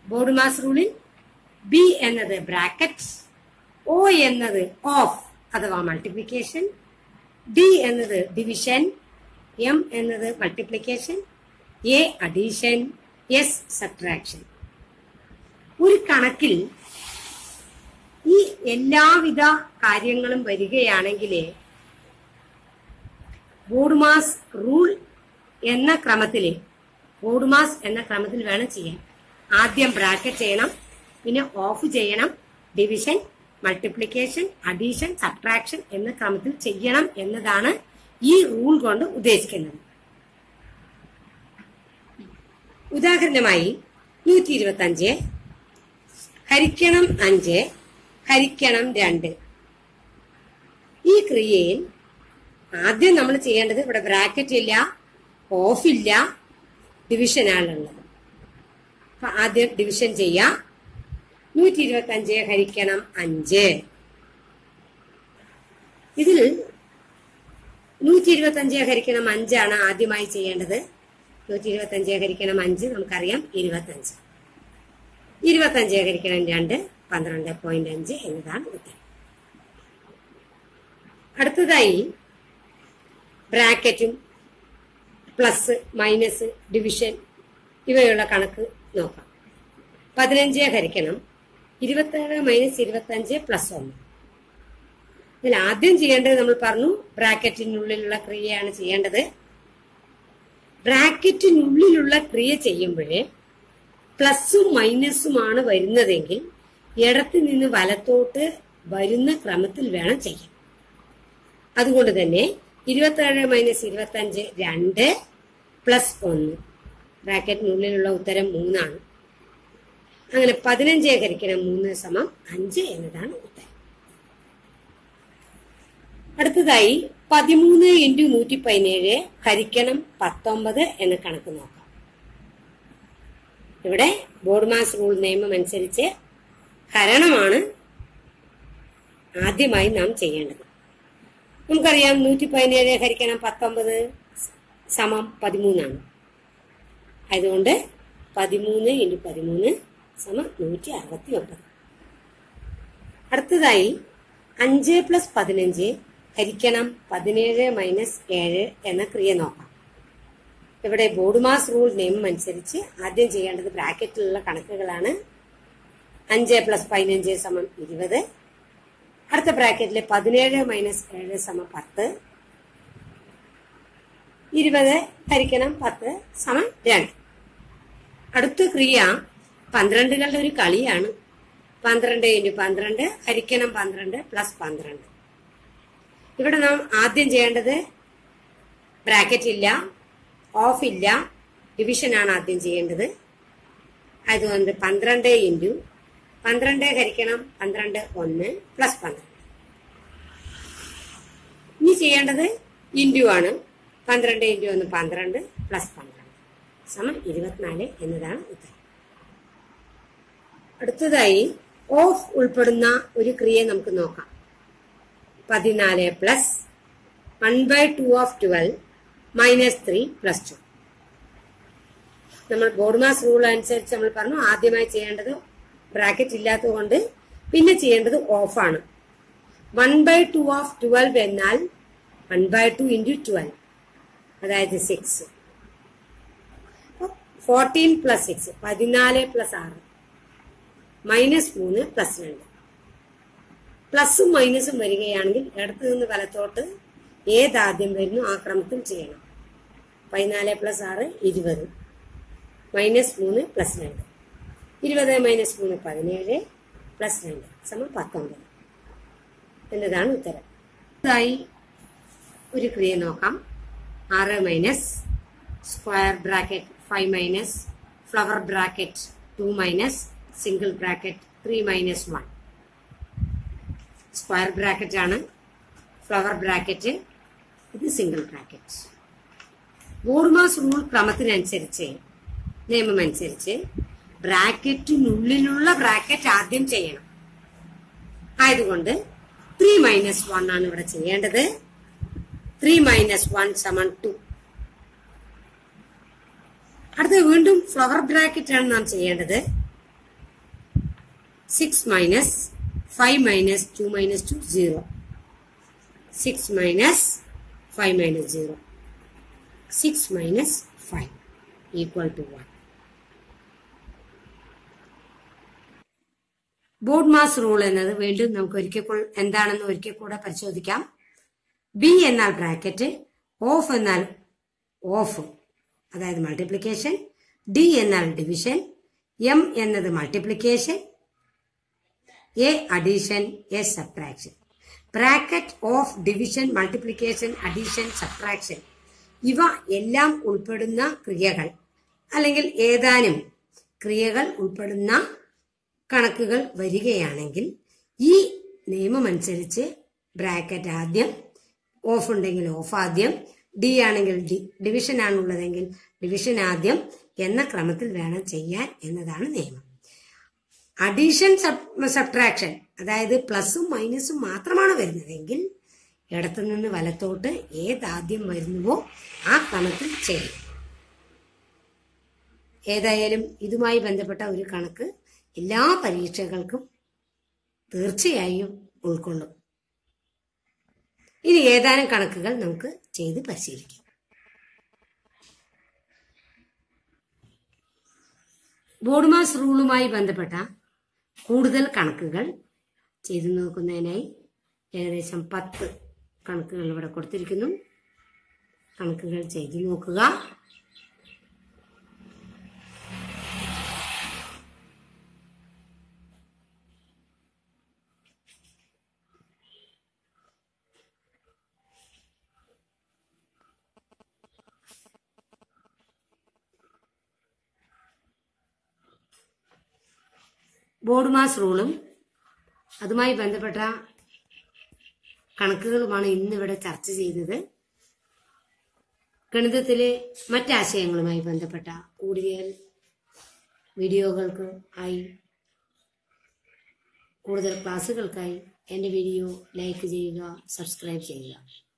board BODMAS റൂളിൽ B എന്നത് bracket O എന്നത് ഓഫ് അഥവാ മൾട്ടിപ്ലിക്കേഷൻ ഡി എന്നത് ഡിവിഷൻ എം എന്നത് multiplication A addition S subtraction ഒരു കണക്കിൽ ഈ എല്ലാവിധ കാര്യങ്ങളും വരികയാണെങ്കിൽ ബോർഡ് മാസ് റൂൾ എന്ന ക്രമത്തിൽ ബോർഡ് മാസ് എന്ന ക്രമത്തിൽ വേണം ചെയ്യാൻ ആദ്യം ബ്രാക്കറ്റ് ചെയ്യണം പിന്നെ ഓഫ് ചെയ്യണം ഡിവിഷൻ മൾട്ടിപ്ലിക്കേഷൻ അഡീഷൻ സബ്ട്രാക്ഷൻ എന്ന ക്രമത്തിൽ ചെയ്യണം എന്നതാണ് ഈ റൂൾ കൊണ്ട് ഉദ്ദേശിക്കുന്നത് ഉദാഹരണമായി നൂറ്റി ഇരുപത്തി അഞ്ച് ഹരിക്കണം അഞ്ച് ഹരിക്കണം രണ്ട് ഈ ക്രിയയിൽ ആദ്യം നമ്മൾ ചെയ്യേണ്ടത് ഇവിടെ ബ്രാക്കറ്റ് ഇല്ല ഓഫ് ഇല്ല ഡിവിഷനാണുള്ളത് അപ്പൊ ആദ്യം ഡിവിഷൻ ചെയ്യാം നൂറ്റി ഇരുപത്തി അഞ്ച് ഹരിക്കണം അഞ്ച് ഇതിൽ നൂറ്റി ഇരുപത്തി അഞ്ച് ഹരിക്കണം അഞ്ചാണ് ആദ്യമായി ചെയ്യേണ്ടത് നൂറ്റി ഇരുപത്തി അഞ്ച് ഹരിക്കണം അഞ്ച് നമുക്കറിയാം ഇരുപത്തഞ്ച് ഇരുപത്തഞ്ച് ഹരിക്കണം രണ്ട് പന്ത്രണ്ട് പോയിന്റ് അഞ്ച് എന്നതാണ് ഉത്തരം അടുത്തതായി ബ്രാക്കറ്റും പ്ലസ് മൈനസ് ഡിവിഷൻ ഇവയുള്ള കണക്ക് നോക്കാം പതിനഞ്ച് ഹരിക്കണം ഇരുപത്തേഴ് മൈനസ് ഇരുപത്തഞ്ച് പ്ലസ് ഒന്ന് ഇതിൽ ആദ്യം ചെയ്യേണ്ടത് നമ്മൾ പറഞ്ഞു ബ്രാക്കറ്റിനുള്ളിലുള്ള ക്രിയയാണ് ചെയ്യേണ്ടത് ബ്രാക്കറ്റിനുള്ളിലുള്ള ക്രിയ ചെയ്യുമ്പോഴേ പ്ലസും മൈനസുമാണ് വരുന്നതെങ്കിൽ ഇടത്ത് നിന്ന് വലത്തോട്ട് വരുന്ന ക്രമത്തിൽ വേണം ചെയ്യാൻ അതുകൊണ്ട് തന്നെ ഇരുപത്തേഴ് മൈനസ് ഇരുപത്തി അഞ്ച് രണ്ട് പ്ലസ് ഒന്ന് ബ്രാക്കറ്റിനുള്ളിലുള്ള ഉത്തരം മൂന്നാണ് അങ്ങനെ പതിനഞ്ച് ഹരിക്കണം മൂന്ന് സമം അഞ്ച് എന്നതാണ് ഉത്തരം അടുത്തതായി പതിമൂന്ന് ഇൻറ്റു നൂറ്റി പതിനേഴ് ഹരിക്കണം പത്തൊമ്പത് എന്ന കണക്ക് നോക്കാം ഇവിടെ ബോർഡ് മാസ് റൂൾ നിയമം അനുസരിച്ച് ഹരണമാണ് ആദ്യമായി നാം ചെയ്യേണ്ടത് നമുക്കറിയാം നൂറ്റി പതിനേഴ് ഹരിക്കണം പത്തൊമ്പത് സമം പതിമൂന്നാണ് അതുകൊണ്ട് പതിമൂന്ന് ഇൻറ്റു പതിമൂന്ന് സമം നൂറ്റി അറുപത്തി ഒമ്പത് അടുത്തതായി അഞ്ച് പ്ലസ് പതിനഞ്ച് ഹരിക്കണം പതിനേഴ് മൈനസ് ഏഴ് എന്ന ക്രിയ നോക്കാം ഇവിടെ ബോർഡ് മാസ് റൂൾ നിയമം അനുസരിച്ച് ആദ്യം ചെയ്യേണ്ടത് ബ്രാക്കറ്റിലുള്ള കണക്കുകളാണ് അഞ്ച് പ്ലസ് പതിനഞ്ച് സമം ഇരുപത് അടുത്ത ബ്രാക്കറ്റിൽ പതിനേഴ് മൈനസ് ഏഴ് സമം പത്ത് ഇരുപത് ഹരിക്കണം പത്ത് സമം രണ്ട് അടുത്ത ക്രിയ പന്ത്രണ്ടുകളുടെ ഒരു കളിയാണ് പന്ത്രണ്ട് ഇൻറ്റു പന്ത്രണ്ട് ഹരിക്കണം പന്ത്രണ്ട് പ്ലസ് പന്ത്രണ്ട് ഇവിടെ നാം ആദ്യം ചെയ്യേണ്ടത് ബ്രാക്കറ്റ് ഇല്ല ഓഫ് ഇല്ല ഡിവിഷനാണ് ആദ്യം ചെയ്യേണ്ടത് അതുകൊണ്ട് പന്ത്രണ്ട് ഇൻറ്റു പന്ത്രണ്ട് ഹരിക്കണം പന്ത്രണ്ട് ഒന്ന് പ്ലസ് പന്ത്രണ്ട് ഇനി ചെയ്യേണ്ടത് ഇൻറ്റു ആണ് പന്ത്രണ്ട് ഇൻറ്റു ഒന്ന് പന്ത്രണ്ട് പ്ലസ് പന്ത്രണ്ട് സമം ഇരുപത്തിനാല് എന്നതാണ് ഉത്തരം അടുത്തതായി ഓഫ് ഉൾപ്പെടുന്ന ഒരു ക്രിയ നമുക്ക് നോക്കാം പതിനാല് plus one by two of twelve minus three plus two നമ്മൾ ബോർഡ് മാസ് റൂൾ അനുസരിച്ച് നമ്മൾ പറഞ്ഞു ആദ്യമായി ചെയ്യേണ്ടത് ബ്രാക്കറ്റ് ഇല്ലാത്തതുകൊണ്ട് പിന്നെ ചെയ്യേണ്ടത് ഓഫാണ് one by two of twelve എന്നാൽ one by two into twelve അതായത് സിക്സ് ഫോർട്ടീൻ പ്ലസ് സിക്സ് പതിനാല് പ്ലസ് ആറ് മൈനസ് മൂന്ന് പ്ലസ് രണ്ട് പ്ലസും മൈനസും വരികയാണെങ്കിൽ ഇടത്ത് നിന്ന് വലത്തോട്ട് ഏതാദ്യം വരുന്നു ആ ക്രമത്തിൽ ചെയ്യണം പതിനാല് പ്ലസ് ആറ് ഇരുപത് മൈനസ് മൂന്ന് പ്ലസ് രണ്ട് ഇരുപത് മൈനസ് മൂന്ന് പതിനേഴ് പ്ലസ് രണ്ട് സമം പത്തൊമ്പത് എന്നതാണ് ഉത്തരം ഇതായി ഒരു ക്രിയ നോക്കാം ആറ് minus square bracket five minus flower bracket two minus single bracket three minus one square bracket ആണ് ഫ്ലവർ ബ്രാക്കറ്റ് ഇത് സിംഗിൾ ബ്രാക്കറ്റ് ബോർമാസ് റൂൾ ക്രമത്തിനനുസരിച്ച് നിയമം അനുസരിച്ച് ബ്രാക്കറ്റിനുള്ളിലുള്ള ബ്രാക്കറ്റ് ആദ്യം ചെയ്യണം ആയതുകൊണ്ട് ത്രീ മൈനസ് വൺ ആണ് ഇവിടെ ചെയ്യേണ്ടത് ത്രീ മൈനസ് വൺ സമൺ ടു അടുത്ത വീണ്ടും ഫ്ലവർ ബ്രാക്കറ്റ് ആണ് നാം ചെയ്യേണ്ടത് six minus five minus two minus two zero six minus five minus zero six minus five equal to one BODMAS rule എന്നത് വീണ്ടും നമുക്ക് ഒരിക്കൽ കൂ- എന്താണെന്ന് ഒരിക്കൽ കൂടെ പരിശോധിക്കാം ബി എന്നാൽ ബ്രാക്കറ്റ് ഓഫ് എന്നാൽ ഓഫ് അതായത് മൾട്ടിപ്ലിക്കേഷൻ ഡി എന്നാൽ ഡിവിഷൻ എം എന്നത് multiplication A addition A subtraction bracket of division multiplication addition subtraction ഇവ എല്ലാം ഉൾപ്പെടുന്ന ക്രിയകൾ അല്ലെങ്കിൽ ഏതാനും ക്രിയകൾ ഉൾപ്പെടുന്ന കണക്കുകൾ വരികയാണെങ്കിൽ ഈ നിയമമനുസരിച്ച് ബ്രാക്കറ്റ് ആദ്യം ഓഫ് ഉണ്ടെങ്കിൽ ഓഫ് ആദ്യം ഡി ആണെങ്കിൽ ഡി ഡിവിഷൻ ആണുള്ളതെങ്കിൽ ഡിവിഷൻ ആദ്യം എന്ന ക്രമത്തിൽ വേണം ചെയ്യാൻ എന്നതാണ് നിയമം അഡീഷൻ സബ്ട്രാക്ഷൻ അതായത് പ്ലസും മൈനസും മാത്രമാണ് വരുന്നതെങ്കിൽ ഇടത്തു നിന്ന് വലത്തോട്ട് ഏതാദ്യം വരുന്നുവോ ആ ക്രമത്തിൽ ചെയ്യും ഏതായാലും ഇതുമായി ബന്ധപ്പെട്ട ഒരു കണക്ക് എല്ലാ പരീക്ഷകൾക്കും തീർച്ചയായും ഉൾക്കൊള്ളും ഇനി ഏതാനും കണക്കുകൾ നമുക്ക് ചെയ്ത് പരിശീലിക്കാം ബോർഡ് മാസ് റൂളുമായി ബന്ധപ്പെട്ട കൂടുതൽ കണക്കുകൾ ചെയ്തു നോക്കുന്നതിനായി ഏകദേശം പത്ത് കണക്കുകൾ ഇവിടെ കൊടുത്തിരിക്കുന്നു കണക്കുകൾ ചെയ്തു നോക്കുക ബോർഡ് മാസ് റൂളും അതുമായി ബന്ധപ്പെട്ട കണക്കുകളുമാണ് ഇന്നിവിടെ ചർച്ച ചെയ്തത് ഗണിതത്തിലെ മറ്റാശയങ്ങളുമായി ബന്ധപ്പെട്ട കൂടുതൽ വീഡിയോകൾക്ക് ആയി കൂടുതൽ ക്ലാസ്സുകൾക്കായി എൻ്റെ വീഡിയോ ലൈക്ക് ചെയ്യുക സബ്സ്ക്രൈബ് ചെയ്യുക